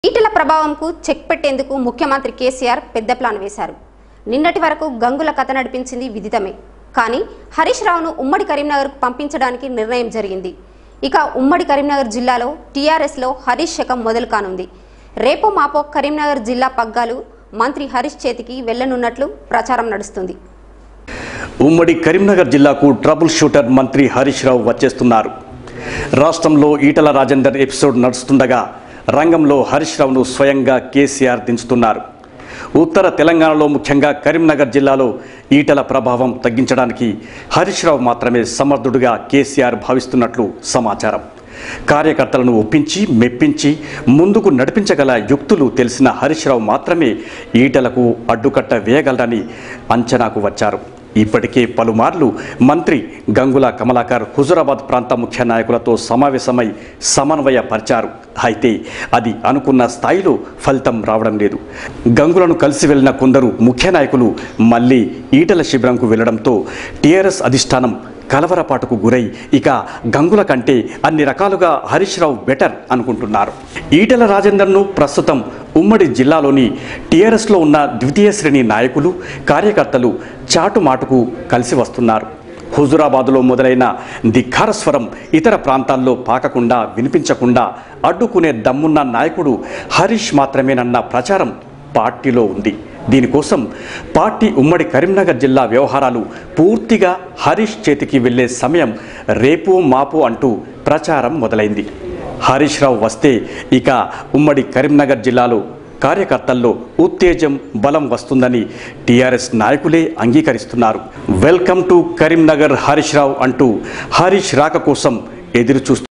Etela ప్రభావంకు check పెట్టేందుకు ముఖ్యమంత్రి కేసీఆర్ పెద్ద ప్లాన్ వేశారు నిన్నటి వరకు గంగుల కథ నడిపించింది విదితమే కానీ హరీష్ రావును ఉమ్మడి కరీంనగర్కు పంపించడానికి నిర్ణయం జరిగింది ఇక ఉమ్మడి కరీంనగర్ జిల్లాలో టీఆర్ఎస్లో హరీష్ శకం మొదలు కానుంది రేపో మాపో కరీంనగర్ జిల్లా పగ్గాలు మంత్రి హరీష్ చేతికి వెళ్లనున్నట్లు ప్రచారం నడుస్తుంది ఉమ్మడి కరీంనగర్ జిల్లాకు ట్రబుల్ షూటర్ మంత్రి హరీష్ రావు వచ్చేస్తున్నారు రాష్ట్రంలో ఈటల రాజేందర్ ఎపిసోడ్ నడుస్తుండగా రంగంలో హరీష్ రావును స్వయంగా కేసీఆర్ దించుతున్నారు ఉత్తర తెలంగాణలో ముఖ్యంగా కరీంనగర్ జిల్లాలో ఈటల ప్రభావం తగ్గించడానికి హరీష్ రావు మాత్రమే సమర్థుడుగా కేసీఆర్ భావిస్తున్నట్లు సమాచారం కార్యకర్తలను ఒప్పించి మెప్పించి ముందుకు నడిపించగల యుక్తులు తెలిసిన హరీష్ రావు మాత్రమే ఈటలకు అడ్డుకట్ట వేయగలరని అంచనాకు వచ్చారు ఇప్పటికే పలుమార్లు మంత్రి గంగుల కమలాకర్ హుజురాబాద్ ప్రాంత ముఖ్య నాయకులతో సమావేశమై సమన్వయపరిచారు అయితే అది అనుకున్న స్థాయిలో ఫలితం రావడం లేదు గంగులను కలిసి వెళ్లిన కొందరు ముఖ్య నాయకులు మళ్ళీ ఈటల శిబిరంకు వెళ్లడంతో టీఆర్ఎస్ అధిష్టానం కలవరపాటుకు గురై ఇక గంగుల కంటే అన్ని రకాలుగా హరీష్ రావు బెటర్ అనుకుంటున్నారు ఈటల రాజేందర్ను ప్రస్తుతం ఉమ్మడి జిల్లాలోని టీఆర్ఎస్లో ఉన్న ద్వితీయ శ్రేణి నాయకులు కార్యకర్తలు చాటుమాటుకు కలిసి వస్తున్నారు హుజురాబాదులో మొదలైన ధిక్కార స్వరం ఇతర ప్రాంతాల్లో పాకకుండా వినిపించకుండా అడ్డుకునే దమ్మున్న నాయకుడు హరీష్ మాత్రమేనన్న ప్రచారం పార్టీలో ఉంది దీనికోసం పార్టీ ఉమ్మడి కరీంనగర్ జిల్లా వ్యవహారాలు పూర్తిగా హరీష్ చేతికి వెళ్లే సమయం రేపు మాపు అంటూ ప్రచారం మొదలైంది హరీష్ రావు వస్తే ఇక ఉమ్మడి కరీంనగర్ జిల్లాలో కార్యకర్తల్లో ఉత్తేజం బలం వస్తుందని టీఆర్ఎస్ నాయకులే అంగీకరిస్తున్నారు వెల్కమ్ టు కరీంనగర్ హరీష్ రావు అంటూ హరీష్ రాక కోసం ఎదురు చూస్తున్నారు